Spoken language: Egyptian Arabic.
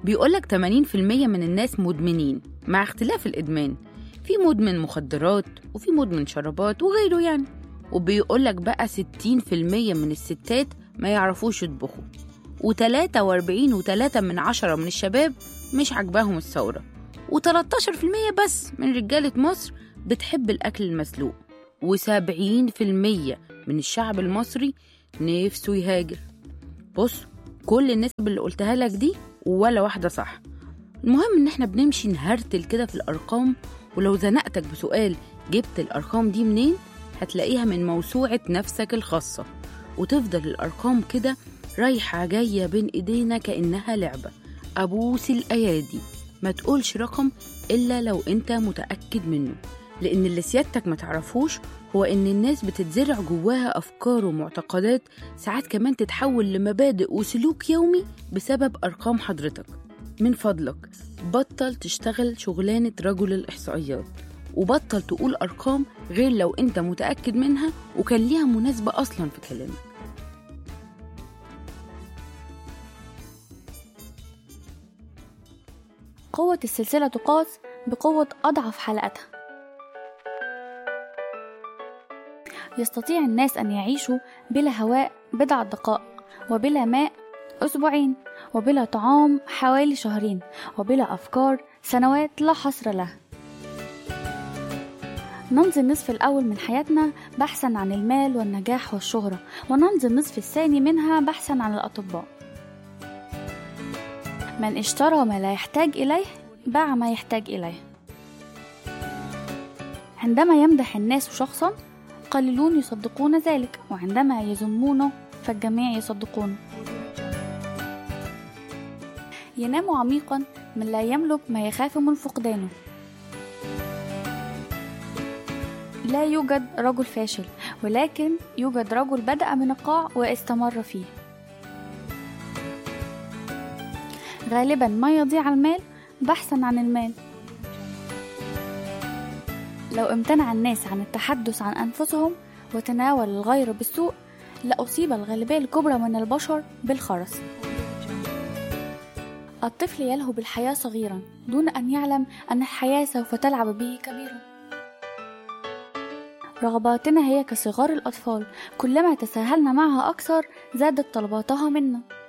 بيقولك 80% من الناس مدمنين مع اختلاف الإدمان في مدمن مخدرات وفي مدمن شرابات وغيره يعني وبيقولك بقى 60% من الستات ما يعرفوش يطبخوا و43 و3 من عشرة من الشباب مش عاجباهم الثورة و13% بس من رجالة مصر بتحب الأكل المسلوق و70% من الشعب المصري نفسه يهاجر بص كل النسب اللي قلتها لك دي ولا واحدة صح المهم ان احنا بنمشي نهرتل كده في الارقام ولو زنقتك بسؤال جبت الارقام دي منين هتلاقيها من موسوعة نفسك الخاصة وتفضل الارقام كده رايحة جاية بين ايدينا كأنها لعبة ابوس الايادي ما تقولش رقم الا لو انت متأكد منه لان اللي سيادتك ما تعرفوش هو ان الناس بتتزرع جواها افكار ومعتقدات ساعات كمان تتحول لمبادئ وسلوك يومي بسبب ارقام حضرتك من فضلك بطل تشتغل شغلانة رجل الإحصائيات وبطل تقول أرقام غير لو أنت متأكد منها وكان ليها مناسبة أصلا في كلامك قوة السلسلة تقاس بقوة أضعف حلقتها يستطيع الناس أن يعيشوا بلا هواء بضع دقائق وبلا ماء أسبوعين وبلا طعام حوالي شهرين وبلا أفكار سنوات لا حصر لها نمضي النصف الأول من حياتنا بحثا عن المال والنجاح والشهرة ونمضي النصف الثاني منها بحثا عن الأطباء من اشترى ما لا يحتاج إليه باع ما يحتاج إليه عندما يمدح الناس شخصا قليلون يصدقون ذلك وعندما يذمونه فالجميع يصدقونه ينام عميقا من لا يملك ما يخاف من فقدانه لا يوجد رجل فاشل ولكن يوجد رجل بدأ من القاع واستمر فيه غالبا ما يضيع المال بحثا عن المال لو امتنع الناس عن التحدث عن أنفسهم وتناول الغير بالسوء لأصيب الغالبية الكبرى من البشر بالخرس الطفل يلهو بالحياة صغيرا دون أن يعلم أن الحياة سوف تلعب به كبيرا رغباتنا هي كصغار الأطفال كلما تساهلنا معها أكثر زادت طلباتها منا